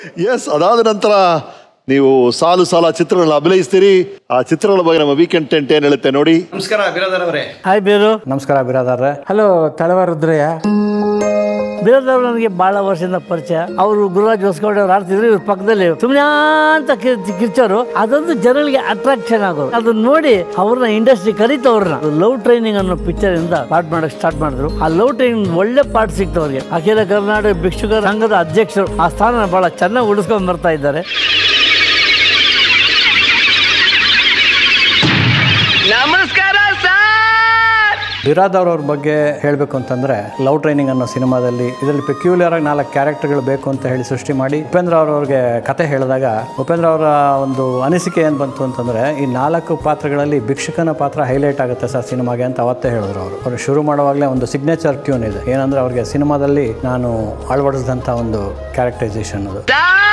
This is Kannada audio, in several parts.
ಎಸ್ ಅದಾದ ನಂತರ ನೀವು ಸಾಲು ಸಾಲ ಚಿತ್ರಗಳನ್ನ ಅಭಿನಯಿಸ್ತೀರಿ ಆ ಚಿತ್ರಗಳ ಬಗ್ಗೆ ನಮ್ಮ ವೀಕೆಂಡ್ ಟೆಂಟ್ ಏನ್ ಹೇಳುತ್ತೆ ನೋಡಿ ನಮಸ್ಕಾರ ಬಿರಾದರ್ ಅವರೇ ಹಾಯ್ ಬೀರು ನಮಸ್ಕಾರ ಬಿರಾದಾರ್ರೆ ಹಲೋ ತಳವಾರುದ್ರಯ್ಯ ಬೀರದವ್ರು ನನಗೆ ಬಹಳ ವರ್ಷದಿಂದ ಪರಿಚಯ ಅವರು ಗುರುರಾಜ್ ಹೊಸಗೌಡ ಅವ್ರು ಆಡ್ತಿದ್ರು ಇವ್ರ ಪಕ್ಕದಲ್ಲಿ ಸುಮ್ಮನೆ ಅಂತ ಕಿರ್- ಕಿರ್ಚೋರು ಅದೊಂದು ಜನಗಳಿಗೆ ಅಟ್ರಾಕ್ಷನ್ ಆಗೋರು ಅದನ್ನ ನೋಡಿ ಅವ್ರನ್ನ ಇಂಡಸ್ಟ್ರಿ ಕರೀತವ್ರನ್ನ ಲವ್ ಟ್ರೈನಿಂಗ್ ಅನ್ನೋ ಪಿಕ್ಚರ್ ಇಂದ ಪಾಠ ಮಾಡಕ್ ಸ್ಟಾರ್ಟ್ ಮಾಡಿದ್ರು ಆ ಲವ್ ಟ್ರೈನಿಂಗ್ ಒಳ್ಳೆ ಪಾಠ ಸಿಕ್ತು ಅವ್ರಿಗೆ ಅಖಿಲ ಕರ್ನಾಟಕ ಭಿಕ್ಷುಕರ ಸಂಘದ ಅಧ್ಯಕ್ಷರು ಆ ಸ್ಥಾನ ಬಹಳ ಚೆನ್ನಾಗಿ ಉಳಿಸ್ಕೊಂಡ್ ಬರ್ತಾ ಇದ್ದಾರೆ ಬಿರಾದರ್ ಅವ್ರ ಬಗ್ಗೆ ಹೇಳಬೇಕು ಅಂತಂದ್ರೆ ಲವ್ ಟ್ರೈನಿಂಗ್ ಅನ್ನೋ ಸಿನಿಮಾದಲ್ಲಿ ಇದರಲ್ಲಿ ಪೆಕ್ಯುಲರ್ ಆಗಿ ನಾಲ್ಕು ಕ್ಯಾರೆಕ್ಟರ್ಗಳು ಬೇಕು ಅಂತ ಹೇಳಿ ಸೃಷ್ಟಿ ಮಾಡಿ ಉಪೇಂದ್ರ ಅವ್ರವ್ರಿಗೆ ಕತೆ ಹೇಳಿದಾಗ ಉಪೇಂದ್ರ ಅವರ ಒಂದು ಅನಿಸಿಕೆ ಏನು ಬಂತು ಅಂತಂದ್ರೆ ಈ ನಾಲ್ಕು ಪಾತ್ರಗಳಲ್ಲಿ ಭಿಕ್ಷುಕನ ಪಾತ್ರ ಹೈಲೈಟ್ ಆಗುತ್ತೆ ಸರ್ ಸಿನಿಮಾಗೆ ಅಂತ ಅವತ್ತೇ ಹೇಳಿದ್ರು ಅವರು ಅವರು ಶುರು ಮಾಡುವಾಗಲೇ ಒಂದು ಸಿಗ್ನೇಚರ್ ಟ್ಯೂನ್ ಇದೆ ಏನಂದ್ರೆ ಅವ್ರಿಗೆ ಸಿನಿಮಾದಲ್ಲಿ ನಾನು ಅಳವಡಿಸಿದಂಥ ಒಂದು ಕ್ಯಾರೆಕ್ಟರೈಸೇಷನ್ ಅದು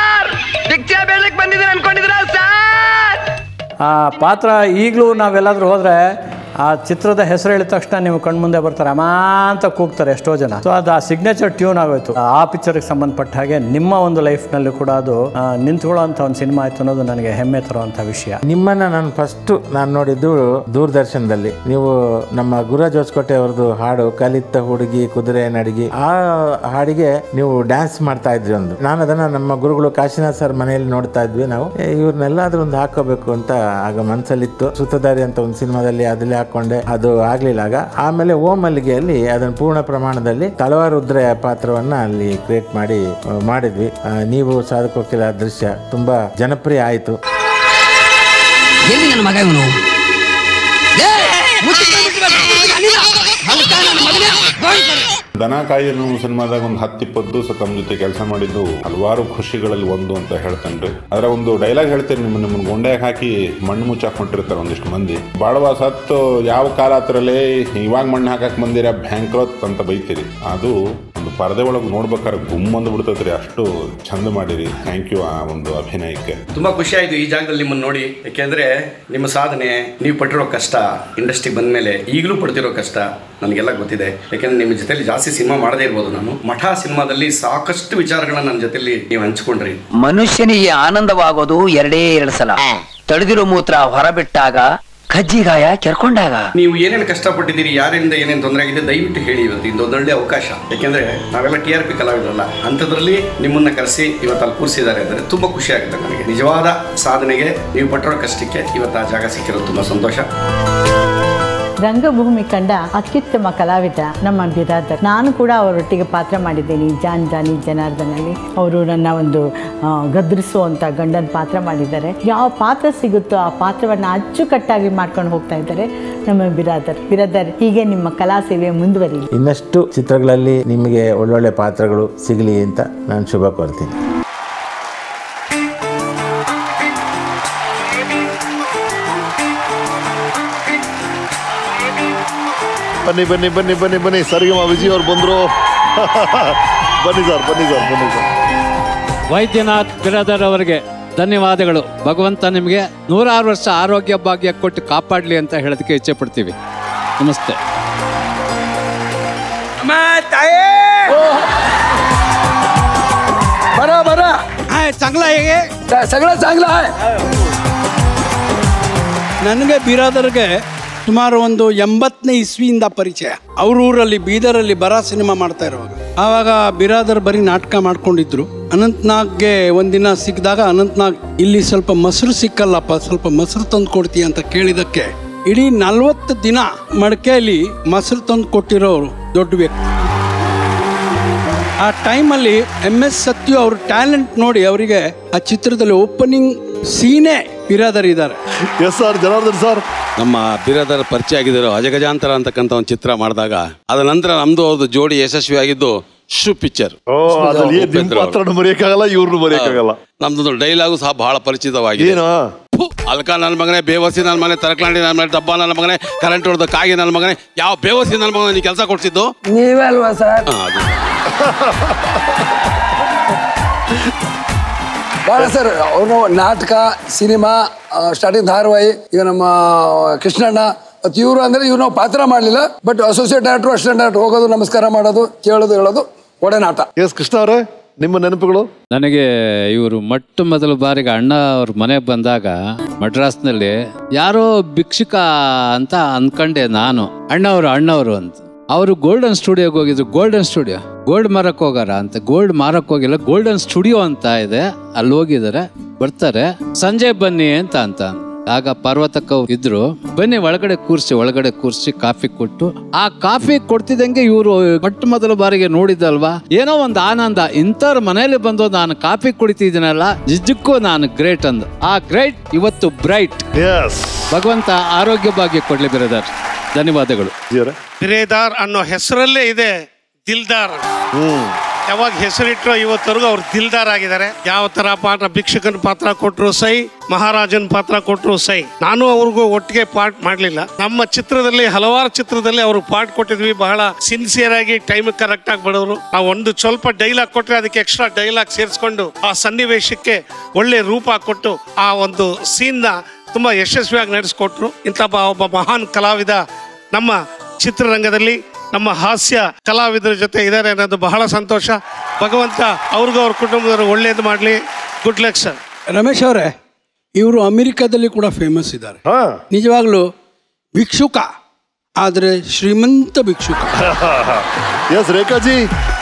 ಆ ಪಾತ್ರ ಈಗಲೂ ನಾವೆಲ್ಲಾದ್ರೂ ಹೋದ್ರೆ ಆ ಚಿತ್ರದ ಹೆಸರು ಹೇಳಿದ ತಕ್ಷಣ ನೀವು ಕಣ್ಮುಂದೆ ಬರ್ತಾರೆ ಅಮ್ಮ ಅಂತ ಕೂಗ್ತಾರೆ ಎಷ್ಟೋ ಜನ ಸೊ ಅದು ಆ ಸಿಗ್ನೇಚರ್ ಟ್ಯೂನ್ ಆಗೋಯ್ತು ಆ ಪಿಕ್ಚರ್ಗೆ ಸಂಬಂಧಪಟ್ಟ ಹಾಗೆ ನಿಮ್ಮ ಒಂದು ಲೈಫ್ನಲ್ಲಿ ಕೂಡ ಅದು ಆ, ನಿಂತ್ಕೊಳ್ಳೋಂಥ ಒಂದು ಸಿನಿಮಾ ಆಯ್ತು ಅನ್ನೋದು ನನಗೆ ಹೆಮ್ಮೆ ತರುವಂಥ ವಿಷಯ ನಿಮ್ಮನ್ನ ನಾನು ಫಸ್ಟ್ ನಾನು ನೋಡಿದ್ದು ದೂರದರ್ಶನದಲ್ಲಿ ನೀವು ನಮ್ಮ ಗುರುರಾಜ್ ಹೊಸಕೋಟೆ ಅವ್ರದ್ದು ಹಾಡು ಕಲಿತ ಹುಡುಗಿ ಕುದುರೆ ನಡಿಗೆ ಆ ಹಾಡಿಗೆ ನೀವು ಡ್ಯಾನ್ಸ್ ಮಾಡ್ತಾ ಇದ್ರಿ ಒಂದು ನಾನು ಅದನ್ನ ನಮ್ಮ ಗುರುಗಳು ಕಾಶಿನಾಥ್ ಸರ್ ಮನೆಯಲ್ಲಿ ನೋಡ್ತಾ ಇದ್ವಿ ನಾವು ಏ, ಇವ್ರನ್ನೆಲ್ಲಾದ್ರೂ ಒಂದು ಹಾಕೋಬೇಕು ಅಂತ ಆಗ ಮನ್ಸಲ್ಲಿತ್ತು ಸುತ್ತದಾರಿ ಅಂತ ಒಂದು ಸಿನಿಮಾದಲ್ಲಿ ಅದಲ್ಲಿ ಹಾಕೊಂಡೆ ಅದು ಆಗ್ಲಿಲ್ಲ ಆಗ ಆಮೇಲೆ ಓ ಮಲ್ಲಿಗೆಯಲ್ಲಿ ಅದನ್ನ ಪೂರ್ಣ ಪ್ರಮಾಣದಲ್ಲಿ ತಳವಾರು ಉದ್ರೆ ಪಾತ್ರವನ್ನ ಅಲ್ಲಿ ಕ್ರಿಯೇಟ್ ಮಾಡಿ ಆ, ಮಾಡಿದ್ವಿ ಆ, ನೀವು ಸಾಧಕೋಕಿಲ ದೃಶ್ಯ ತುಂಬಾ ಜನಪ್ರಿಯ ಆಯಿತು ಎಲ್ಲಿ ನನ್ನ ಮಗ ಇವನು ದನ ಕಾಯಿ ಅನ್ನೋ ಸಿನಿಮಾದಾಗ ಒಂದು ಹತ್ತು ಇಪ್ಪತ್ತು ದಿವಸ ತಮ್ಮ ಜೊತೆ ಕೆಲಸ ಮಾಡಿದ್ದು ಹಲವಾರು ಖುಷಿಗಳಲ್ಲಿ ಒಂದು ಅಂತ ಹೇಳ್ತೇನೆ ಅದರ ಒಂದು ಡೈಲಾಗ್ ಹೇಳ್ತೇನೆ ನಿಮ್ಮ ನಿಮ್ಮನ್ನ ಗೊಂಡೆಗೆ ಹಾಕಿ ಮಣ್ಣು ಮುಚ್ಚಾಕ್ ಹೊಂಟಿರ್ತಾರೆ ಒಂದಿಷ್ಟು ಮಂದಿ ಬಾಳವ ಸತ್ತು ಯಾವ ಕಾಲ ಹತ್ರಲ್ಲೇ ಇವಾಗ ಮಣ್ಣು ಹಾಕಕ್ ಬಂದಿರ ಬ್ಯಾಂಕ್ರೋತ್ ಅಂತ ಬೈತೀರಿ ಅದು ಒಂದು ಪರದೆ ಒಳಗೆ ನೋಡ್ಬೇಕಾದ್ರೆ ಗುಮ್ ಬಂದು ಬಿಡ್ತೈತ್ರಿ ಅಷ್ಟು ಚಂದ ಮಾಡಿರಿ ಥ್ಯಾಂಕ್ ಯು ಆ ಒಂದು ಅಭಿನಯಕ್ಕೆ ತುಂಬಾ ಖುಷಿ ಆಯ್ತು ಈ ಜಾಗದಲ್ಲಿ ನಿಮ್ಮನ್ನ ನೋಡಿ ಯಾಕೆಂದ್ರೆ ನಿಮ್ಮ ಸಾಧನೆ ನೀವು ಪಟ್ಟಿರೋ ಕಷ್ಟ ಇಂಡಸ್ಟ್ರಿ ಬಂದ್ಮೇಲೆ ಈಗಲೂ ಪಡ್ತಿರೋ ಕಷ್ಟ ನನಗೆಲ್ಲ ಗೊತ್ತಿದೆ ಯಾಕೆಂದ್ರೆ ನಿಮ್ಮ ಜೊತೆಲಿ ಜಾಸ್ತಿ ಸಿನಿಮಾ ಮಾಡದೇ ಇರ್ಬೋದು ನಾನು ಮಠ ಸಿನಿಮಾದಲ್ಲಿ ಸಾಕಷ್ಟು ವಿಚಾರಗಳನ್ನ ನನ್ನ ಜೊತೆಲಿ ನೀವು ಹಂಚ್ಕೊಂಡ್ರಿ ಮನುಷ್ಯನಿಗೆ ಆನಂದವಾಗೋದು ಎರಡೇ ಎರಡು ಸಲ ತಡೆದಿರೋ ಮೂತ್ರ ಹೊರಬಿಟ್ಟಾಗ ಕಜ್ಜಿಗಾಯ ಕೆರ್ಕೊಂಡಾಗ ನೀವು ಏನೇನು ಕಷ್ಟಪಟ್ಟಿದ್ದೀರಿ ಯಾರಿಂದ ಏನೇನು ತೊಂದರೆ ಆಗಿದೆ ದಯವಿಟ್ಟು ಹೇಳಿ ಇವತ್ತು ಇದು ಒಂದೊಳ್ಳೆ ಅವಕಾಶ ಯಾಕೆಂದ್ರೆ ನಾವೆಲ್ಲ ಟಿ ಆರ್ ಪಿ ಕಲಾವಿದರಲ್ಲ ಅಂಥದ್ರಲ್ಲಿ ನಿಮ್ಮನ್ನ ಕರೆಸಿ ಇವತ್ತು ಅಲ್ಲಿ ಕೂರಿಸಿದ್ದಾರೆ ಅಂದರೆ ತುಂಬಾ ಖುಷಿ ಆಗುತ್ತೆ ನನಗೆ ನಿಜವಾದ ಸಾಧನೆಗೆ ನೀವು ಪಟ್ಟಿರೋ ಕಷ್ಟಕ್ಕೆ ಇವತ್ತು ಆ ಜಾಗ ಸಿಕ್ಕಿರೋದು ತುಂಬಾ ಸಂತೋಷ ರಂಗಭೂಮಿ ಕಂಡ ಅತ್ಯುತ್ತಮ ಕಲಾವಿದ ನಮ್ಮ ಬಿರಾದರ್ ನಾನು ಕೂಡ ಅವರೊಟ್ಟಿಗೆ ಪಾತ್ರ ಮಾಡಿದ್ದೇನೆ ಜಾನ್ ಜಾನಿ ಜನಾರ್ದನಲ್ಲಿ ಅವರು ನನ್ನ ಒಂದು ಆ, ಗದರಿಸುವಂಥ ಗಂಡನ ಪಾತ್ರ ಮಾಡಿದ್ದಾರೆ ಯಾವ ಪಾತ್ರ ಸಿಗುತ್ತೋ ಆ ಪಾತ್ರವನ್ನು ಅಚ್ಚುಕಟ್ಟಾಗಿ ಮಾಡ್ಕೊಂಡು ಹೋಗ್ತಾ ಇದ್ದಾರೆ ನಮ್ಮ ಬಿರಾದರ್ ಬಿರಾದರ್ ಹೀಗೆ ನಿಮ್ಮ ಕಲಾ ಸೇವೆ ಮುಂದುವರಿಲಿ ಇನ್ನಷ್ಟು ಚಿತ್ರಗಳಲ್ಲಿ ನಿಮಗೆ ಒಳ್ಳೊಳ್ಳೆ ಪಾತ್ರಗಳು ಸಿಗಲಿ ಅಂತ ನಾನು ಶುಭ ಕೋರ್ತೀನಿ ಬನ್ನಿ ಬನ್ನಿ ಬನ್ನಿ ಬನ್ನಿ ಬನ್ನಿ ಸರಿಗಮ ವಿಜಯ್ ಅವ್ರು ಬಂದ್ರು ಬನ್ನಿ ಸರ್ ಬನ್ನಿ ಸರ್ ಬನ್ನಿ ಸರ್ ವೈದ್ಯನಾಥ್ ಬಿರಾದರ್ ಅವರಿಗೆ ಧನ್ಯವಾದಗಳು ಭಗವಂತ ನಿಮಗೆ ನೂರಾರು ವರ್ಷ ಆರೋಗ್ಯ ಭಾಗ್ಯ ಕೊಟ್ಟು ಕಾಪಾಡಲಿ ಅಂತ ಹೇಳೋದಕ್ಕೆ ಇಚ್ಛೆ ಪಡ್ತೀವಿ ನಮಸ್ತೆ बरा बरा चांगला आहे सगळं चांगलं आहे ನನಗೆ ಬಿರಾದರ್ಗೆ ಸುಮಾರು ಒಂದು ಎಂಬತ್ತನೇ ಇಸ್ವಿಯಿಂದ ಪರಿಚಯ ಅವ್ರ ಊರಲ್ಲಿ ಬೀದರಲ್ಲಿ ಬರ ಸಿನಿಮಾ ಮಾಡ್ತಾ ಇರುವಾಗ ಆವಾಗ ಬಿರಾದರ್ ಬರೀ ನಾಟಕ ಮಾಡ್ಕೊಂಡಿದ್ರು ಅನಂತ್ನಾಗ್ಗೆ ಒಂದಿನ ಸಿಕ್ಕಿದಾಗ ಅನಂತ್ನಾಗ್ ಇಲ್ಲಿ ಸ್ವಲ್ಪ ಮೊಸರು ಸಿಕ್ಕಲ್ಲಪ್ಪ ಸ್ವಲ್ಪ ಮೊಸರು ತಂದು ಕೊಡ್ತೀಯ ಅಂತ ಕೇಳಿದಕ್ಕೆ ಇಡೀ ನಲ್ವತ್ತು ದಿನ ಮಡಕೆಯಲ್ಲಿ ಮೊಸರು ತಂದು ಕೊಟ್ಟಿರೋರು ದೊಡ್ಡ ವ್ಯಕ್ತಿ ಆ ಟೈಮಲ್ಲಿ ಎಮ್ ಎಸ್ ಸತ್ಯು ಅವ್ರ ಟ್ಯಾಲೆಂಟ್ ನೋಡಿ ಅವರಿಗೆ ಆ ಚಿತ್ರದಲ್ಲಿ ಓಪನಿಂಗ್ ಸೀನೇ ಬಿರಾದರ್ ಇದ್ದಾರೆ ಎಸ್ ಸರ್ ಜನಾರ್ದನ್ ಸರ್ ನಮ್ಮ ಬಿರಾದರ್ ಪರಿಚಯ ಆಗಿದ್ದರು ಅಜಗಜಾಂತರ ಅಂತಕ್ಕಂಥ ಒಂದು ಚಿತ್ರ ಮಾಡಿದಾಗ ಅದ ನಂತರ ನಮ್ದು ಅವ್ರದ್ದು ಜೋಡಿ ಯಶಸ್ವಿಯಾಗಿದ್ದು ಶೂ ಪಿಕ್ಚರ್ ಓ ಅದ್ರಲ್ಲಿ ಏನ್ ನಿಮ್ ಪಾತ್ರನೂ ಮರೆಯಕ್ಕಾಗಲ್ಲ ಇವ್ರನ್ನೂ ಮರೆಯಕ್ಕಾಗಲ್ಲ ನಮ್ದೊಂದು ಡೈಲಾಗು ಸಹ ಬಹಳ ಪರಿಚಿತವಾಗಿದೆ ಏನು ಫು, ಅಲ್ಕ ನನ್ನ ಮಗನೇ ಬೇವಸಿ ನನ್ನ ಮನೆ ತರಕಲಾಂಡಿ ನನ್ನ ಮನೆ ಡಬ್ಬ ನನ್ನ ಮಗನೇ ಕರೆಂಟ್ ಹೊಡೆದ ಕಾಗಿ ನನ್ನ ಮಗನೇ ಯಾವ ಬೇವಸಿ ನನ್ನ ಮಗನ ನೀ ಕೆಲಸ ಕೊಡ್ಸಿದ್ದು ನೀವೇ ಅಲ್ವಾ ಸರ್ ಹಾ, ಅದು. ಬಹಳ ಸರ್ ಅವನು ನಾಟಕ ಸಿನಿಮಾ ಸ್ಟಾರ್ಟಿಂಗ್ ಧಾರಾವಾಹಿ ಈಗ ನಮ್ಮ ಕೃಷ್ಣಣ್ಣ ಮತ್ತು ಇವರು ಅಂದ್ರೆ ಇವ್ರು ನಾವು ಪಾತ್ರ ಮಾಡಲಿಲ್ಲ but associate director assistant director ಹೋಗೋದು ನಮಸ್ಕಾರ ಮಾಡೋದು ಕೇಳೋದು ಹೇಳೋದು ಒಡನಾಟ ಎಸ್ ಕೃಷ್ಣ ಅವರೇ ನಿಮ್ಮ ನೆನಪುಗಳು ನನಗೆ ಇವರು ಮೊಟ್ಟ ಮೊದಲ ಬಾರಿಗೆ ಅಣ್ಣ ಅವ್ರ ಮನೆಗೆ ಬಂದಾಗ ಮಡ್ರಾಸ್ನಲ್ಲಿ ಯಾರೋ ಭಿಕ್ಷುಕ ಅಂತ ಅನ್ಕೊಂಡೆ ನಾನು ಅಣ್ಣವರು ಅಣ್ಣವರು ಅಂತ ಅವರು ಗೋಲ್ಡನ್ ಸ್ಟುಡಿಯೋಗೆ ಹೋಗಿದ್ರು ಗೋಲ್ಡನ್ ಸ್ಟುಡಿಯೋ ಗೋಲ್ಡ್ ಮಾರಕ್ ಹೋಗಾರ ಅಂತ ಗೋಲ್ಡ್ ಮಾರಕ್ ಹೋಗಿಲ್ಲ ಗೋಲ್ಡನ್ ಸ್ಟುಡಿಯೋ ಅಂತ ಇದೆ ಅಲ್ಲಿ ಹೋಗಿದ್ದಾರೆ ಬರ್ತಾರೆ ಸಂಜೆ ಬನ್ನಿ ಅಂತ ಅಂತ ಆಗ ಪರ್ವತಕ್ಕ ಅವ್ರು ಇದ್ರು ಬನ್ನಿ ಒಳಗಡೆ ಕೂರ್ಸಿ ಒಳಗಡೆ ಕೂರ್ಸಿ ಕಾಫಿ ಕೊಟ್ಟು ಆ ಕಾಫಿ ಕೊಡ್ತಿದ್ದಂಗೆ ಇವರು ಮೊಟ್ಟ ಮೊದಲ ಬಾರಿಗೆ ನೋಡಿದ್ದಲ್ವಾ ಏನೋ ಒಂದು ಆನಂದ ಇಂಥವ್ರ ಮನೆಯಲ್ಲಿ ಬಂದು ನಾನು ಕಾಫಿ ಕುಡಿತಿದ್ದೀನಲ್ಲ ನಿಜಕ್ಕೂ ನಾನು ಗ್ರೇಟ್ ಅಂದು ಆ ಗ್ರೇಟ್ ಇವತ್ತು ಬ್ರೈಟ್ ಭಗವಂತ ಆರೋಗ್ಯ ಭಾಗ್ಯ ಕೊಡ್ಲಿ ಬಿರದರ್ ಧನ್ಯವಾದಗಳು ಬಿರೇದಾರ್ ಅನ್ನೋ ಹೆಸರಲ್ಲೇ ಇದೆ ದಿಲ್ದಾರ್ ಯಾವಾಗ ಹೆಸರಿಟ್ಟರೋ ಇವತ್ತರೆಗೂ ಅವ್ರು ದಿಲ್ದಾರ್ ಆಗಿದ್ದಾರೆ ಯಾವ ತರ ಪಾತ್ರ ಭಿಕ್ಷಕನ ಪಾತ್ರ ಕೊಟ್ಟರು ಸೈ ಮಹಾರಾಜನ ಪಾತ್ರ ಕೊಟ್ಟರು ಸೈ ನಾನು ಅವ್ರಿಗೂ ಒಟ್ಟಿಗೆ ಪಾರ್ಟ್ ಮಾಡಲಿಲ್ಲ ನಮ್ಮ ಚಿತ್ರದಲ್ಲಿ ಹಲವಾರು ಚಿತ್ರದಲ್ಲಿ ಅವ್ರಿಗೆ ಪಾರ್ಟ್ ಕೊಟ್ಟಿದ್ವಿ ಬಹಳ ಸಿನ್ಸಿಯರ್ ಆಗಿ ಟೈಮ್ ಕರೆಕ್ಟ್ ಆಗಿ ಬಡವರು ನಾವು ಒಂದು ಸ್ವಲ್ಪ ಡೈಲಾಗ್ ಕೊಟ್ಟರೆ ಅದಕ್ಕೆ ಎಕ್ಸ್ಟ್ರಾ ಡೈಲಾಗ್ ಸೇರಿಸ್ಕೊಂಡು ಆ ಸನ್ನಿವೇಶಕ್ಕೆ ಒಳ್ಳೆ ರೂಪ ಕೊಟ್ಟು ಆ ಒಂದು ಸೀನ್ನ ತುಂಬಾ ಯಶಸ್ವಿಯಾಗಿ ನಡೆಸ್ಕೊಟ್ರು ಇಂಥ ಒಬ್ಬ- ಒಬ್ಬ ಮಹಾನ್ ಕಲಾವಿದ ನಮ್ಮ ಚಿತ್ರರಂಗದಲ್ಲಿ ನಮ್ಮ ಹಾಸ್ಯ ಕಲಾವಿದರ ಜೊತೆ ಇದ್ದಾರೆ ಅನ್ನೋದು ಬಹಳ ಸಂತೋಷ ಭಗವಂತ ಅವ್ರಿಗೂ ಅವ್ರ ಕುಟುಂಬದವರು ಒಳ್ಳೇದು ಮಾಡಲಿ ಗುಡ್ ಲಕ್ ಸರ್ ರಮೇಶ್ ಅವರೇ ಇವರು ಅಮೆರಿಕದಲ್ಲಿ ಕೂಡ ಫೇಮಸ್ ಇದ್ದಾರೆ ನಿಜವಾಗ್ಲೂ ಭಿಕ್ಷುಕ ಆದರೆ ಶ್ರೀಮಂತ ಭಿಕ್ಷುಕ ಎಸ್ ರೇಖಾಜಿ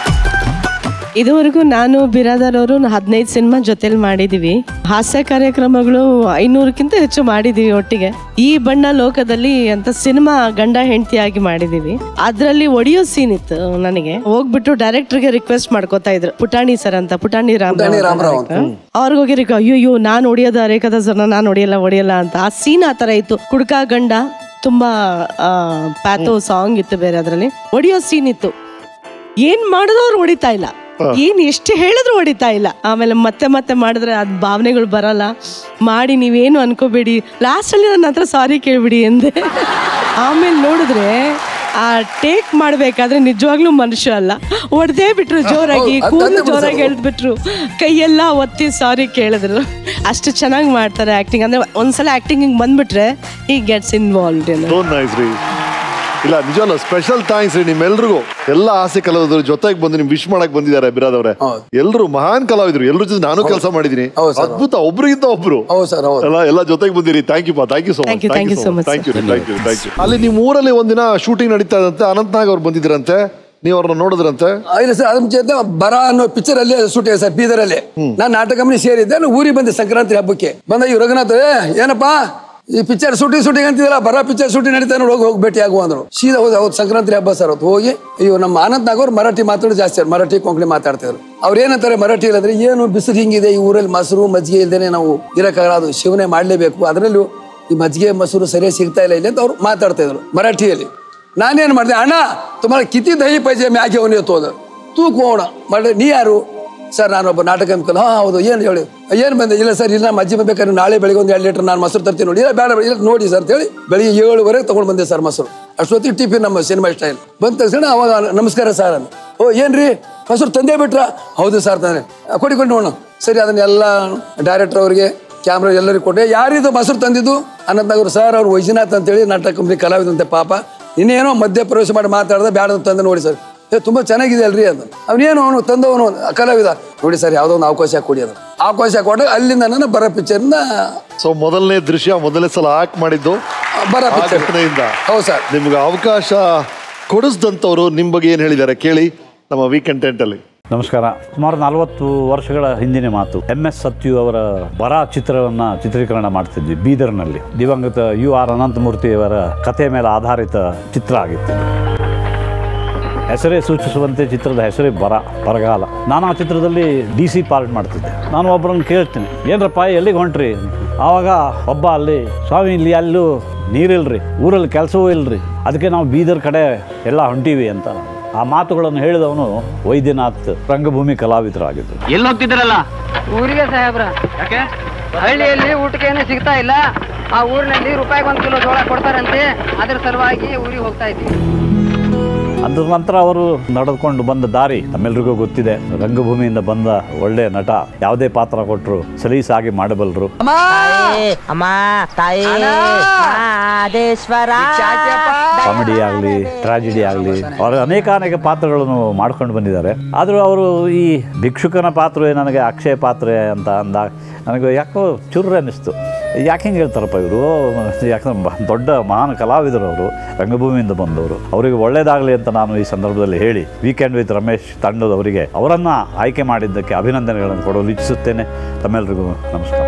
ಇದುವರೆಗೂ ನಾನು ಬಿರಾದರ್ ಅವರು ಹದಿನೈದು ಸಿನಿಮಾ ಜೊತೆಲಿ ಮಾಡಿದೀವಿ ಹಾಸ್ಯ ಕಾರ್ಯಕ್ರಮಗಳು ಐನೂರಕ್ಕಿಂತ ಹೆಚ್ಚು ಮಾಡಿದೀವಿ ಒಟ್ಟಿಗೆ ಈ ಬಣ್ಣ ಲೋಕದಲ್ಲಿ ಅಂತ ಸಿನಿಮಾ ಗಂಡ ಹೆಂಡತಿಯಾಗಿ ಮಾಡಿದೀವಿ ಅದ್ರಲ್ಲಿ ಒಡಿಯೋ ಸೀನ್ ಇತ್ತು ನನಗೆ ಹೋಗ್ಬಿಟ್ಟು ಡೈರೆಕ್ಟರ್ಗೆ ರಿಕ್ವೆಸ್ಟ್ ಮಾಡ್ಕೋತಾ ಇದ್ರು ಪುಟಾಣಿ ಸರ್ ಅಂತ ಪುಟಾಣಿ ರಾಮ್ ಪುಟಾಣಿ ರಾಮರಾವ್ ಅಂತ. ಅವ್ರಿಗೆ ಹೋಗಿ ರಿಕ್- ಅಯ್ಯೋ ಅಯ್ಯೋ ನಾನು ಹೊಡಿಯೋದ ರೇಖಾದ ಸರ್ ನಾನು ಹೊಡಿಯಲ್ಲ ಹೊಡಿಯಲ್ಲ ಅಂತ ಆ ಸೀನ್ ಆ ಥರ ಇತ್ತು ಕುಡ್ಕ ಗಂಡ ತುಂಬಾ ಪ್ಯಾಥೋ ಸಾಂಗ್ ಇತ್ತು ಬೇರೆ ಅದರಲ್ಲಿ ಹೊಡಿಯೋ ಸೀನ್ ಇತ್ತು ಏನ್ ಮಾಡಿದವ್ರು ಹೊಡಿತಾ ಇಲ್ಲ ಏನ್ ಎಷ್ಟು ಹೇಳಿದ್ರು ಹೊಡಿತಾ ಇಲ್ಲ ಆಮೇಲೆ ಮತ್ತೆ ಮತ್ತೆ ಮಾಡಿದ್ರೆ ಅದ್ ಭಾವನೆಗಳು ಬರಲ್ಲ ಮಾಡಿ ನೀವೇನು ಅನ್ಕೋಬೇಡಿ ಲಾಸ್ಟ್ ಅಲ್ಲಿ ನನ್ನ ಹತ್ರ ಸಾರಿ ಕೇಳ್ಬಿಡಿ ಎಂದೆ ಆಮೇಲೆ ನೋಡಿದ್ರೆ ಆ ಟೇಕ್ ಮಾಡ್ಬೇಕಾದ್ರೆ ನಿಜವಾಗ್ಲೂ ಮನುಷ್ಯ ಅಲ್ಲ ಹೊಡೆದೇ ಬಿಟ್ರು ಜೋರಾಗಿ ಹೌದು, ಅದ್ ಕೂದಲು ತಂದೆ ಜೋರಾಗಿ ಬಿಡ್ಸೋದು. ಎಳ್ದ್ಬಿಟ್ರು ಕೈಯೆಲ್ಲ ಒತ್ತಿ ಸಾರಿ ಕೇಳಿದ್ರು ಅಷ್ಟು ಚೆನ್ನಾಗಿ ಮಾಡ್ತಾರೆ ಆಕ್ಟಿಂಗ್ ಅಂದ್ರೆ ಒಂದ್ಸಲ ಆಕ್ಟಿಂಗ್ ಹಿಂಗ್ ಬಂದ್ಬಿಟ್ರೆ ಈ ಗೆಟ್ಸ್ ಇನ್ವಾಲ್ವ್ಡ್ ಸೋ ನೈಸ್ ರೀ ಇಲ್ಲ ನಿಜವಲ್ಲ ಸ್ಪೆಷಲ್ ಥ್ಯಾಂಕ್ಸ್ ರೀ ನಿಮ್ಮೆಲ್ರಿಗೂ ಎಲ್ಲ ಆಸೆ ಕಲಾವಿದರು ಜೊತೆಗೆ ಬಂದು ನಿಮ್ ವಿಶ್ ಮಾಡಕ್ ಬಂದಿದ್ದಾರೆ ಬಿರಾದವ್ರೆ ಎಲ್ರು ಮಹಾನ್ ಕಲಾವಿದ್ರು ಎಲ್ರ ಜೊತೆ ನಾನು ಕೆಲಸ ಮಾಡಿದೀನಿ ಅದ್ಭುತ ಒಬ್ರಿಗಿಂತ ಒಬ್ರು ಎಲ್ಲ ಎಲ್ಲ ಜೊತೆಗೆ ಬಂದಿರಿ ಥ್ಯಾಂಕ್ ಯು ಪಾ thank you so Thank you, thank you so much, thank you sir. Thank you thank you ಅಲ್ಲಿ ನಿಮ್ಮ ಊರಲ್ಲಿ ಒಂದಿನ ಶೂಟಿಂಗ್ ನಡೀತಾ ಇದಂತೆ ಅನಂತ್ನಾಗ್ ಅವ್ರು ಬಂದಿದ್ರಂತೆ ನೀವು ಅವ್ರನ್ನ ನೋಡಿದ್ರಂತೆ ಆ, ಇಲ್ಲ ಸರ್ ಅದ್ರ ಜೊತೆ ಬರ ಅನ್ನೋ ಪಿಕ್ಚರ್ ಅಲ್ಲಿ ಶೂಟ್ ಸರ್ ಬೀದರಲ್ಲಿ ನಾನು ನಾಟಕ ಕಂಪನಿ ಸೇರಿದ್ದೆ ನಾನು ಊರಿಗೆ ಬಂದೆ ಸಂಕ್ರಾಂತಿ ಹಬ್ಬಕ್ಕೆ ಬಂದ ಈ ರಘುನಾಥ್ "ಏ, ಏನಪ್ಪಾ ಈ ಪಿಕ್ಚರ್ ಶೂಟಿಂಗ್ ಶೂಟಿಂಗ್ ಅಂತಿದಲ್ಲ ಬರ ಪಿಕ್ಚರ್ ಶೂಟಿಂಗ್ ನಡೀತಾ ನೋಡಿ ಹೋಗಿ ಹೋಗಿ ಭೇಟಿ ಆಗುವ ಅಂದ್ರು ಸೀದಾ ಹೋದ ಅವತ್ತು ಸಂಕ್ರಾಂತಿ ಹಬ್ಬ ಸರ್ ಅವತ್ತು ಹೋಗಿ ಇವ್ ನಮ್ಮ ಆನಂದ್ ನಾಗವ್ರು ಮರಾಠಿ ಮಾತಾಡೋದು ಜಾಸ್ತಿ ಅವ್ರು ಮರಾಠಿ ಕೊಂಕಣಿ ಮಾತಾಡ್ತಿದ್ರು ಅವ್ರು ಏನಂತಾರೆ ಮರಾಠಿ ಅಂದ್ರೆ ಏನು ಬಿಸಿಲು ಹಿಂಗಿದೆ ಈ ಊರಲ್ಲಿ ಮೊಸರು ಮಜ್ಜಿಗೆ ಇಲ್ದೇನೆ ನಾವು ಇರಕ್ಕಾಗಲ್ಲ ಅದು ಶಿವನೆ ಮಾಡಲೇಬೇಕು ಅದರಲ್ಲೂ ಈ ಮಜ್ಜಿಗೆ ಮೊಸರು ಸರಿಯಾಗಿ ಸಿಗ್ತಾ ಇಲ್ಲ ಇಲ್ಲಿ ಅಂತ ಅವ್ರು ಮಾತಾಡ್ತಾ ಇದ್ರು ಮರಾಠಿಯಲ್ಲಿ ನಾನೇನು ಮಾಡಿದೆ ಅಣ್ಣ ತುಮಾರ ಕಿತಿ ದಹಿ ಪೈಜೆ ಮ್ಯಾಗೆ ಅವನೇ ತೋದ ತೂ ಕೋಣ ಮಾಡಿ ನೀ ಯಾರು ಸರ್ ನಾನೊಬ್ಬ ನಾಟಕ ಅಂದ್ಕೊಂಡು ಹಾಂ ಹೌದು ಏನು ಹೇಳಿ ಏನು ಬಂದೆ ಇಲ್ಲ ಸರ್ ಇಲ್ಲ ನಮ್ಮ ಅಜ್ಜಿ ಬೇಕಾದ್ರೆ ನಾಳೆ ಬೆಳಿಗ್ಗೆ ಒಂದು ಎರಡು ಲೀಟರ್ ನಾನು ಮೊಸರು ತರ್ತೀನಿ ನೋಡಿ ಇಲ್ಲ ಬೇಡ ಬೇಡ, ಇಲ್ಲ ನೋಡಿ ಸರ್ ಅಂತೇಳಿ ಬೆಳಿಗ್ಗೆ ಏಳುವರೆಗೆ ತೊಗೊಂಡು ಬಂದೆ ಸರ್ ಮೊಸರು ಅಷ್ಟೊತ್ತಿಗೆ ಟಿಫಿನ್ ನಮ್ಮ ಸಿನಿಮಾ ಸ್ಟೈಲ್ ಬಂದ ತಕ್ಷಣ ಅವಾಗ ನಮಸ್ಕಾರ ಸರ್ ಅಂದ ಓ ಏನ್ರಿ ಮೊಸರು ತಂದೇ ಬಿಟ್ರ ಹೌದು ಸರ್ ತಂದ್ರೆ ಕೊಡಿ ಕೊಡಿ ನೋಡೋಣ ಸರಿ ಅದನ್ನೆಲ್ಲ ಡೈರೆಕ್ಟರ್ ಅವರಿಗೆ ಕ್ಯಾಮ್ರಾ ಎಲ್ಲರಿಗೂ ಕೊಟ್ಟೆ ಯಾರಿದು ಮೊಸರು ತಂದಿದ್ದು ಅನಂತನಗರ ಸರ್ ಅವ್ರು ವೈಜನಾಥ್ ಅಂತೇಳಿ ನಾಟಕ ಕಂಪ್ನಿ ಕಲಾವಿದಂತೆ ಪಾಪ ಇನ್ನೇನೋ ಮಧ್ಯ ಪ್ರವೇಶ ಮಾಡಿ ಮಾತಾಡ್ದೆ ಬ್ಯಾಡ ಅಂತ ತಂದೆ ನೋಡಿ ಸರ್ ಏ ತುಂಬ ಚೆನ್ನಾಗಿದೆ ಅಲ್ರಿ ಅದು ಅವನೇನು ಅವನು ತಂದವನು ಕಲಾವಿದ ನೋಡಿ ಸರ್ ಯಾವುದೋ ಒಂದು ಅವಕಾಶ ಕೊಡಿ ಅದು ಅವಕಾಶ ಕೊಟ್ಟಾಗ ಅಲ್ಲಿಂದ ನಾನು ಬರೋ ಪಿಕ್ಚರ್ನ ಸೊ ಮೊದಲನೇ ದೃಶ್ಯ ಮೊದಲನೇ ಸಲ ಆಕ್ಟ್ ಮಾಡಿದ್ದು ಬರ ಆ picture. ಘಟನೆಯಿಂದ ಹೌದು ಸರ್ ನಿಮ್ಗೆ ಅವಕಾಶ ಕೊಡಿಸ್ದಂಥವ್ರು ನಿಮ್ ಬಗ್ಗೆ ಏನ್ ಹೇಳಿದ್ದಾರೆ ಕೇಳಿ ನಮ್ಮ ವೀಕೆಂಡ್ ಟೆಂಟ್ ಅಲ್ಲಿ ನಮಸ್ಕಾರ ಸುಮಾರು ನಲವತ್ತು ವರ್ಷಗಳ ಹಿಂದಿನ ಮಾತು ಎಂ ಎಸ್ ಸತ್ಯು ಅವರ ಬರ ಚಿತ್ರವನ್ನು ಚಿತ್ರೀಕರಣ ಮಾಡ್ತಿದ್ವಿ ಬೀದರ್ನಲ್ಲಿ ದಿವಂಗತ ಯು ಆರ್ ಅನಂತಮೂರ್ತಿಯವರ ಕಥೆ ಮೇಲೆ ಆಧಾರಿತ ಚಿತ್ರ ಆಗಿತ್ತು ಹೆಸರೇ ಸೂಚಿಸುವಂತೆ ಚಿತ್ರದ ಹೆಸರೇ ಬರ ಬರಗಾಲ ನಾನು ಆ ಚಿತ್ರದಲ್ಲಿ ಡಿ ಸಿ ಪಾರ್ಟ್ ಮಾಡ್ತಿದ್ದೆ ನಾನು ಒಬ್ಬರನ್ನು ಕೇಳ್ತೀನಿ ಏನರಪ್ಪ ಎಲ್ಲಿಗೆ ಹೊಂಟ್ರಿ ಆವಾಗ ಒಬ್ಬ ಅಲ್ಲಿ ಸ್ವಾಮಿ ಇಲ್ಲಿ ಎಲ್ಲೂ ನೀರಿಲ್ರಿ ಊರಲ್ಲಿ ಕೆಲಸವೂ ಇಲ್ರಿ ಅದಕ್ಕೆ ನಾವು ಬೀದರ್ ಕಡೆ ಎಲ್ಲ ಹೊಂಟೀವಿ ಅಂತ ಆ ಮಾತುಗಳನ್ನು ಹೇಳಿದವನು ವೈದ್ಯನಾಥ್ ರಂಗಭೂಮಿ ಕಲಾವಿದರಾಗಿದ್ದರು ಎಲ್ಲಿ ಹೋಗ್ತಿದ್ದೀರಲ್ಲ ಊರಿಗೆ ಸಾಹೇಬ್ರ ಯಾಕೆ ಹಳ್ಳಿಯಲ್ಲಿ ಊಟಕ್ಕೆ ಏನು ಸಿಗ್ತಾ ಇಲ್ಲ ಆ ಊರಿನಲ್ಲಿ ರೂಪಾಯಿಗೆ ಒಂದು ಕಿಲೋ ಜೋಳ ಕೊಡ್ತಾರಂತೆ ಅದ್ರ ಸಲುವಾಗಿ ಊರಿಗೆ ಹೋಗ್ತಾ ಇದ್ವಿ ಅದ್ರ ನಂತರ ಅವರು ನಡೆದುಕೊಂಡು ಬಂದ ದಾರಿ ನಮ್ಮೆಲ್ರಿಗೂ ಗೊತ್ತಿದೆ ರಂಗಭೂಮಿಯಿಂದ ಬಂದ ಒಳ್ಳೆ ನಟ ಯಾವುದೇ ಪಾತ್ರ ಕೊಟ್ಟರು ಸಲೀಸಾಗಿ ಮಾಡಬಲ್ಲರು ಅಮ್ಮ ತಾಯಿ ಮಾದೇಶ್ವರ ಕಾಮಿಡಿ ಆಗಲಿ ಟ್ರಾಜಿಡಿ ಆಗಲಿ ಅವರು ಅನೇಕ ಅನೇಕ ಪಾತ್ರಗಳನ್ನು ಮಾಡ್ಕೊಂಡು ಬಂದಿದ್ದಾರೆ ಆದರೂ ಅವರು ಈ ಭಿಕ್ಷುಕನ ಪಾತ್ರವೇ ನನಗೆ ಅಕ್ಷಯ ಪಾತ್ರೆ ಅಂತ ಅಂದಾಗ ನನಗೆ ಯಾಕೋ ಚುರ್ರ ಅನ್ನಿಸ್ತು ಯಾಕೆ ಹಿಂಗೆ ಹೇಳ್ತಾರಪ್ಪ ಇವರು ಯಾಕಂದ್ರೆ ಬ- ದೊಡ್ಡ ಮಹಾನ್ ಕಲಾವಿದರು ಅವರು ರಂಗಭೂಮಿಯಿಂದ ಬಂದವರು ಅವರಿಗೆ ಒಳ್ಳೇದಾಗಲಿ ಅಂತ ನಾನು ಈ ಸಂದರ್ಭದಲ್ಲಿ ಹೇಳಿ ವೀಕೆಂಡ್ ವಿತ್ ರಮೇಶ್ ತಂಡದವರಿಗೆ ಅವರನ್ನು ಆಯ್ಕೆ ಮಾಡಿದ್ದಕ್ಕೆ ಅಭಿನಂದನೆಗಳನ್ನು ಕೊಡಲು ಇಚ್ಛಿಸುತ್ತೇನೆ ತಮ್ಮೆಲ್ಲರಿಗೂ ನಮಸ್ಕಾರ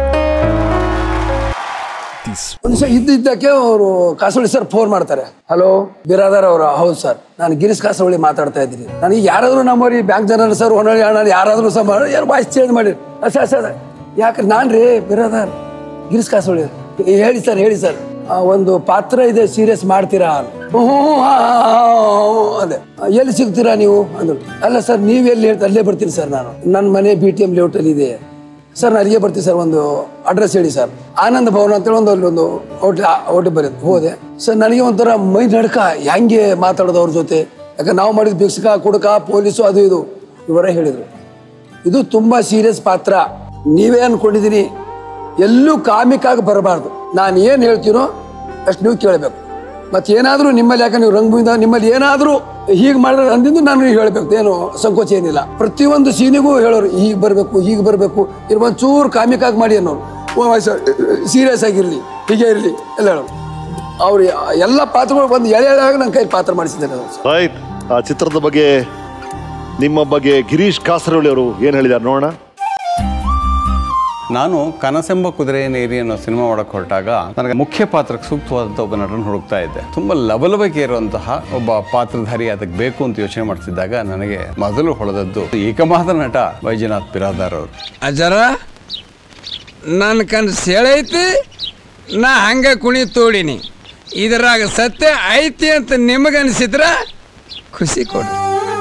ಒಂದು ದಿವಸ ಇದ್ದಿದ್ದಕ್ಕೆ ಅವರು ಕಾಸೋಳಿ ಸರ್ ಫೋನ್ ಮಾಡ್ತಾರೆ ಹಲೋ ಬಿರಾದರ್ ಅವರು ಹೌದು ಸರ್ ನಾನು ಗಿರೀಶ್ ಕಾಸೋಳಿ ಮಾತಾಡ್ತಾ ಇದ್ದೀನಿ ನನಗೆ ಯಾರಾದರೂ ನಮ್ಮವ್ರಿ ಬ್ಯಾಂಕ್ ಜನರ ಸರ್ ಹೊನ್ನಳ್ಳಿ ಅಣ್ಣ ಯಾರಾದರೂ ಸಹ ಮಾಡಿ ಯಾರು ವಾಯ್ಸ್ ಚೇಂಜ್ ಮಾಡಿ ಸರ್ ಸರ್ ಯಾಕೆ ನಾನು ರೀ ಬಿರಾದರ್ ಗಿರೀಶ್ ಕಾಸೋಳಿ ಹೇಳಿ ಸರ್ ಹೇಳಿ ಸರ್ ಆ, ಒಂದು ಪಾತ್ರ ಇದೆ ಸೀರಿಯಸ್ ಮಾಡ್ತೀರಾ ಹ್ಞೂ ಹ್ಞೂ, ಹಾ, ಹಾ, ಹಾ, ಹಾ, ಅದೇ ಎಲ್ಲಿ ಸಿಗ್ತೀರಾ ನೀವು ಅಂದ್ರು ಅಲ್ಲ ಸರ್ ನೀವು ಎಲ್ಲಿ ಹೇಳ್ತಾ ಅಲ್ಲೇ ಬರ್ತೀನಿ ಸರ್ ನಾನು ನನ್ನ ಮನೆ ಬಿ ಟಿ ಎಂ ಲೇಔಟಲ್ಲಿ ಇದೆ ಸರ್ ನಾನು ಅಲ್ಲಿಗೆ ಬರ್ತೀನಿ ಸರ್ ಒಂದು ಅಡ್ರೆಸ್ ಹೇಳಿ ಸರ್ ಆನಂದ ಭವನ ಅಂತೇಳಿ ಒಂದು ಅಲ್ಲಿ ಒಂದು ಹೋಟ್ಲ್ ಹೋಟ್ಲ್ ಬರೋದು ಹೋದೆ ಸರ್ ನನಗೆ ಒಂಥರ ಮೈ ನಡ್ಕ ಹೆಂಗೆ ಮಾತಾಡೋದು ಅವ್ರ ಜೊತೆ ಯಾಕಂದ್ರೆ ನಾವು ಮಾಡಿದ ಭಿಕ್ಷಕ ಕುಡುಕ ಪೊಲೀಸು ಅದು ಇದು ಇವರೇ ಹೇಳಿದರು ಇದು ತುಂಬ ಸೀರಿಯಸ್ ಪಾತ್ರ ನೀವೇ ಅನ್ಕೊಂಡಿದ್ದೀನಿ ಎಲ್ಲೂ ಕಾಮಿಕಾಗಿ ಬರಬಾರ್ದು ನಾನು ಏನು ಹೇಳ್ತೀನೋ ಅಷ್ಟು ನೀವು ಕೇಳಬೇಕು ಮತ್ತೆ ಏನಾದರೂ ನಿಮ್ಮಲ್ಲಿ ಯಾಕೆ ನೀವು ರಂಗಭೂಮಿದ ನಿಮ್ಮಲ್ಲಿ ಏನಾದರೂ ಹೀಗೆ ಮಾಡಿದ್ರೆ ಅಂದಿಂದು ನಾನು ಹೇಳಬೇಕು ಏನು ಸಂಕೋಚ ಏನಿಲ್ಲ ಪ್ರತಿಯೊಂದು ಸೀನಿಗೂ ಹೇಳೋರು ಹೀಗೆ ಬರಬೇಕು ಹೀಗೆ ಬರಬೇಕು ಇರ್ ಒಂಚೂರು ಕಾಮಿಕಾಗಿ ಮಾಡಿ ಅನ್ನೋರು ಸೀರಿಯಸ್ ಆಗಿರಲಿ ಹೀಗೆ ಇರಲಿ ಎಲ್ಲ ಹೇಳೋರು ಅವ್ರು ಎಲ್ಲ ಪಾತ್ರಗಳು ಬಂದು ಎಳೆ ಎಳೆಯಾಗಿ ನನ್ನ ಕೈ ಪಾತ್ರ ಮಾಡಿಸಿದ್ದಾರೆ ಅವ್ರು. ರೈಟ್ ಆ ಚಿತ್ರದ ಬಗ್ಗೆ ನಿಮ್ಮ ಬಗ್ಗೆ ಗಿರೀಶ್ ಕಾಸರವಳ್ಳಿ ಅವರು ಏನು ಹೇಳಿದ್ದಾರೆ ನೋಡೋಣ ನಾನು ಕನಸೆಂಬ ಕುದುರೆ ನೀರಿ ಅನ್ನೋ ಸಿನಿಮಾ ಮಾಡಕ್ಕೆ ಹೊರಟಾಗ ನನಗೆ ಮುಖ್ಯ ಪಾತ್ರಕ್ಕೆ ಸೂಕ್ತವಾದಂಥ ಒಬ್ಬ ನಟನ ಹುಡುಕ್ತಾ ಇದ್ದೆ ತುಂಬ ಲವಲವಿಕೆ ಇರುವಂತಹ ಒಬ್ಬ ಪಾತ್ರಧಾರಿ ಅದಕ್ಕೆ ಬೇಕು ಅಂತ ಯೋಚನೆ ಮಾಡ್ತಿದ್ದಾಗ ನನಗೆ ಮೊದಲು ಹೊಳೆದದ್ದು ಏಕಮಾದ ನಟ ವೈಜನಾಥ್ ಬಿರಾದಾರ್ ಅವರು ಅಜರ ನನ್ನ ಕನಸು ಹೇಳೈತಿ ನಾ ಹಂಗೆ ಕುಣಿ ತೋಡಿನಿ ಇದ್ರಾಗ ಸತ್ಯ ಐತಿ ಅಂತ ನಿಮಗನ್ಸಿದ್ರ ಖುಷಿ ಕೊಡ್ರಿ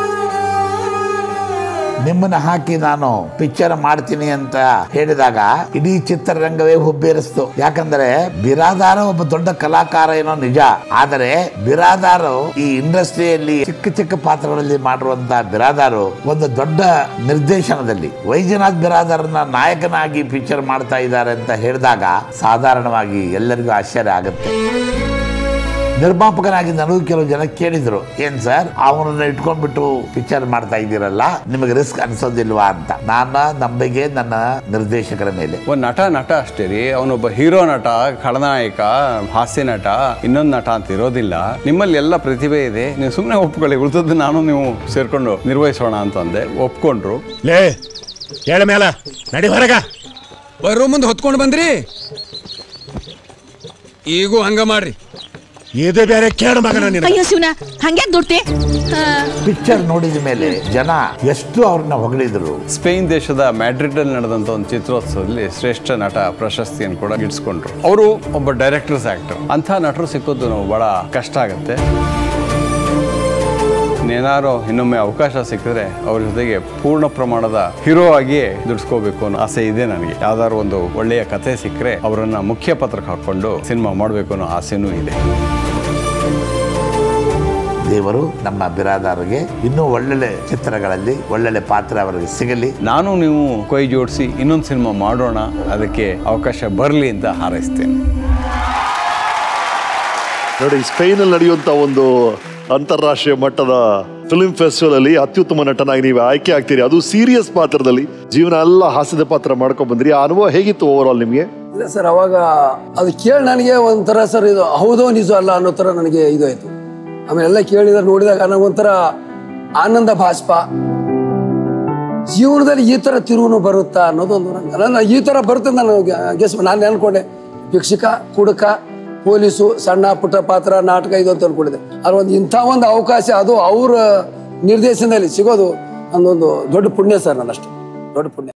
ನಿಮ್ಮನ್ನ ಹಾಕಿ ನಾನು ಪಿಕ್ಚರ್ ಮಾಡ್ತೀನಿ ಅಂತ ಹೇಳಿದಾಗ ಇಡೀ ಚಿತ್ರರಂಗವೇ ಹುಬ್ಬೇರಿಸ್ತು ಯಾಕಂದ್ರೆ ಬಿರಾದಾರ ಒಬ್ಬ ದೊಡ್ಡ ಕಲಾಕಾರ ಏನೋ ನಿಜ ಆದರೆ ಬಿರಾದಾರು ಈ ಇಂಡಸ್ಟ್ರಿಯಲ್ಲಿ ಚಿಕ್ಕ ಚಿಕ್ಕ ಪಾತ್ರಗಳಲ್ಲಿ ಮಾಡಿರುವಂತ ಬಿರಾದಾರು ಒಂದು ದೊಡ್ಡ ನಿರ್ದೇಶನದಲ್ಲಿ ವೈದ್ಯನಾಥ್ ಬಿರಾದಾರನ್ನ ನಾಯಕನಾಗಿ ಪಿಕ್ಚರ್ ಮಾಡ್ತಾ ಇದ್ದಾರೆ ಅಂತ ಹೇಳಿದಾಗ ಸಾಧಾರಣವಾಗಿ ಎಲ್ಲರಿಗೂ ಆಶ್ಚರ್ಯ ಆಗುತ್ತೆ ನಿರ್ಮಾಪಕನಾಗಿ ನನಗೂ ಕೆಲವು ಜನ ಕೇಳಿದ್ರು ಏನ್ ಸರ್ ಅವನನ್ನ ಇಟ್ಕೊಂಡ್ಬಿಟ್ಟು ಪಿಕ್ಚರ್ ಮಾಡ್ತಾ ಇದ್ದೀರಲ್ಲ ನಿಮಗೆ ರಿಸ್ಕ್ ಅನ್ಸೋದಿಲ್ವಾ ಅಂತ ನಾನು ನಂಬಿಕೆ ನನ್ನ ನಿರ್ದೇಶಕರ ಮೇಲೆ ಒಂದು ನಟ ನಟ ಅಷ್ಟೇ ರೀ ಅವನೊಬ್ಬ ಹೀರೋ ನಟ ಖಳನಾಯಕ ಹಾಸ್ಯ ನಟ ಇನ್ನೊಂದು ನಟ ಅಂತ ಇರೋದಿಲ್ಲ ನಿಮ್ಮಲ್ಲಿ ಎಲ್ಲ ಪ್ರತಿಭೆ ಇದೆ ನೀವು ಸುಮ್ಮನೆ ಒಪ್ಕೊಳ್ಳಿ ಉಳಿದದ್ದು ನಾನು ನೀವು ಸೇರ್ಕೊಂಡು ನಿರ್ವಹಿಸೋಣ ಅಂತಂದೆ ಒಪ್ಕೊಂಡ್ರು ಲೇ ಹೇಳ ಮೇಲ ನಡಿ ಹೊರಗ ಬರೋ ಮುಂದೆ ಹೊತ್ಕೊಂಡು ಬಂದ್ರಿ ಈಗೂ ಹಂಗ ಮಾಡ್ರಿ ಇದು ಬೇರೆ ಕೇಳ ಮಗನ ಅಯ್ಯೋ ಶಿವನ ಹಂಗೆ ದುಡ್ತಿ ಪಿಕ್ಚರ್ ನೋಡಿದ ಮೇಲೆ ಜನ ಎಷ್ಟು ಅವ್ರನ್ನ ಹೊಗಳಿದ್ರು ಸ್ಪೇನ್ ದೇಶದ ಮ್ಯಾಡ್ರಿಡ್ ಅಲ್ಲಿ ನಡೆದಂತ ಒಂದು ಚಿತ್ರೋತ್ಸವದಲ್ಲಿ ಶ್ರೇಷ್ಠ ನಟ ಪ್ರಶಸ್ತಿಯನ್ನು ಕೂಡ ಗಿಟ್ಸ್ಕೊಂಡ್ರು ಅವರು ಒಬ್ಬ ಡೈರೆಕ್ಟರ್ಸ್ ಆಕ್ಟರ್ ಅಂಥ ನಟರು ಸಿಕ್ಕೋದು ನಾವು ಬಹಳ ಕಷ್ಟ ಆಗುತ್ತೆ ಏನಾರೋ ಇನ್ನೊಮ್ಮೆ ಅವಕಾಶ ಸಿಕ್ಕಿದ್ರೆ ಅವ್ರ ಜೊತೆಗೆ ಪೂರ್ಣ ಪ್ರಮಾಣದ ಹೀರೋ ಆಗಿಯೇ ದುಡ್ಸ್ಕೋಬೇಕು ಅನ್ನೋ ಆಸೆ ಇದೆ ನನಗೆ ಯಾವ್ದಾದ್ರು ಒಂದು ಒಳ್ಳೆಯ ಕಥೆ ಸಿಕ್ಕರೆ ಅವರನ್ನ ಮುಖ್ಯ ಪತ್ರಕ್ಕೆ ಹಾಕೊಂಡು ಸಿನಿಮಾ ಮಾಡಬೇಕು ಅನ್ನೋ ಆಸೆನೂ ಇದೆ ದೇವರು ನಮ್ಮ ಬಿರಾದಾರಿಗೆ ಇನ್ನೂ ಒಳ್ಳೊಳ್ಳೆ ಚಿತ್ರಗಳಲ್ಲಿ ಒಳ್ಳೊಳ್ಳೆ ಪಾತ್ರ ಅವರಿಗೆ ಸಿಗಲಿ ನಾನು ನೀವು ಕೈ ಜೋಡಿಸಿ ಇನ್ನೊಂದು ಸಿನಿಮಾ ಮಾಡೋಣ ಅದಕ್ಕೆ ಅವಕಾಶ ಬರಲಿ ಅಂತ ಹಾರೈಸ್ತೇನೆ ನೋಡಿ ಸ್ಪೇನಲ್ಲಿ ನಡೆಯುವಂಥ ಒಂದು ಅಂತಾರಾಷ್ಟ್ರೀಯ ಮಟ್ಟದ ಫಿಲ್ಮ್ ಫೆಸ್ಟಿವಲ್ ಅಲ್ಲಿ ಅತ್ಯುತ್ತಮ ನಟನಾಗಿ ನೀವು ಆಯ್ಕೆ ಆಗ್ತೀರಿ ಅದು ಸೀರಿಯಸ್ ಪಾತ್ರದಲ್ಲಿ ಜೀವನ ಎಲ್ಲ ಹಾಸ್ಯದ ಪಾತ್ರ ಮಾಡ್ಕೊಂಡ್ ಬಂದ್ರಿ ಆ ಅನುಭವ ಹೇಗಿತ್ತು ಓವರ್ ಆಲ್ ನಿಮಗೆ ಇಲ್ಲ ಸರ್ ಅವಾಗ ಅದು ಕೇಳಿ ನನಗೆ ಒಂಥರ ಸರ್ ಇದು ಹೌದೋ ನಿಜ ಅಲ್ಲ ಅನ್ನೋ ಥರ ನನಗೆ ಇದು ಆಯ್ತು ಆಮೇಲೆ ಎಲ್ಲ ಕೇಳಿದ್ರೆ ನೋಡಿದಾಗ ನನಗೊಂಥರ ಆನಂದ ಭಾಷ್ಪ ಜೀವನದಲ್ಲಿ ಈ ಥರ ತಿರುವು ಬರುತ್ತಾ ಅನ್ನೋದೊಂದು ನಂಗೆ ನನ್ನ ಈ ಥರ ಬರುತ್ತೆ ನಾನು ಗೆಸ್ ನಾನು ಅನ್ಕೊಂಡೆ ಭಿಕ್ಷುಕ ಕುಡುಕ ಪೊಲೀಸು ಸಣ್ಣ ಪುಟ್ಟ ಪಾತ್ರ ನಾಟಕ ಇದು ಅಂತ ಅನ್ಕೊಂಡಿದ್ದೆ ಆದ್ರೆ ಒಂದು ಇಂಥ ಒಂದು ಅವಕಾಶ ಅದು ಅವ್ರ ನಿರ್ದೇಶನದಲ್ಲಿ ಸಿಗೋದು ನಂದೊಂದು ದೊಡ್ಡ ಪುಣ್ಯ ಸರ್ ನನ್ನಷ್ಟು ದೊಡ್ಡ ಪುಣ್ಯ